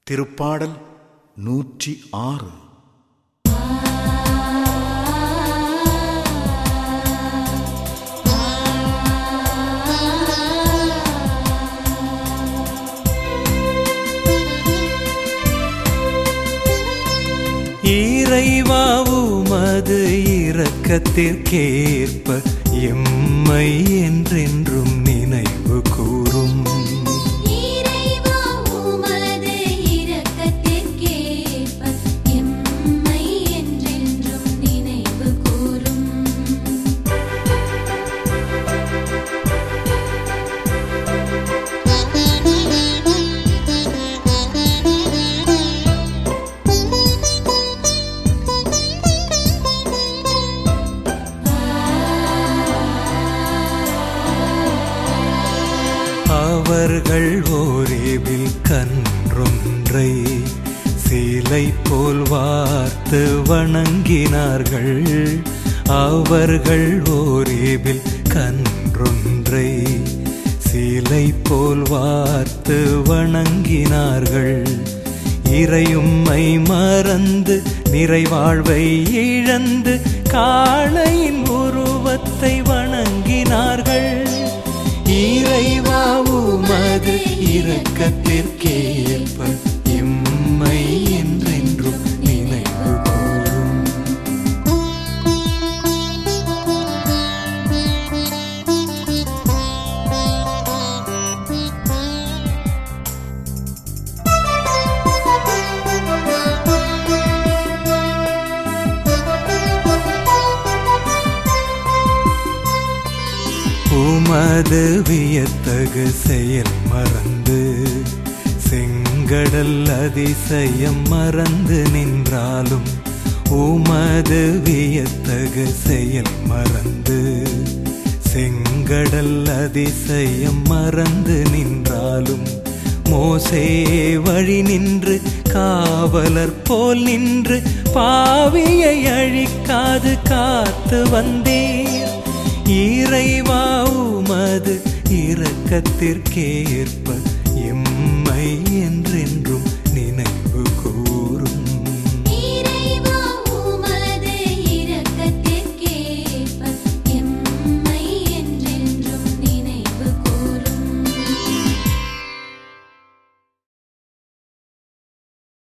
திருப்பாடல் நூற்றி ஆறு இறைவாவுமது இரக்கத்திற்கேற்ப எம்மை என்றென்றும் நினைவு கூறும் இறைவா உமது இரக்கத்திற்கேற்ப எம்மை என்றென்றும் நினைவு கூரும் அவர்கள் ஓரேவில் கன்றொன்றை சிலை போல் வார்த்து வணங்கினார்கள் அவர்கள் ஓரேவில் கன்றொன்றை சிலை போல் வார்த்து வணங்கினார்கள் இறையும்மை மறந்து நிறைவாழ்வை இழந்து காளையின் உருவத்தை வணங்கினார்கள் இறைவாவுமது இரக்கத்திற்கேற்ப எம்மை என்றென்றும் நினைவு கூறும் உமது வியத்தகு செயல் மறந்து செங்கடல் அதிசயம் மறந்து நின்றாலும் உமது வியத்தகு செயல் மறந்து செங்கடல் அதிசயம் மறந்து நின்றாலும் மோசே வழி நின்று காவலர் போல் நின்று பாவியை அழிக்காது காத்து வந்தீர் இறைவா உமது இரக்கத்திற்கேற்ப எம்மை என்றென்று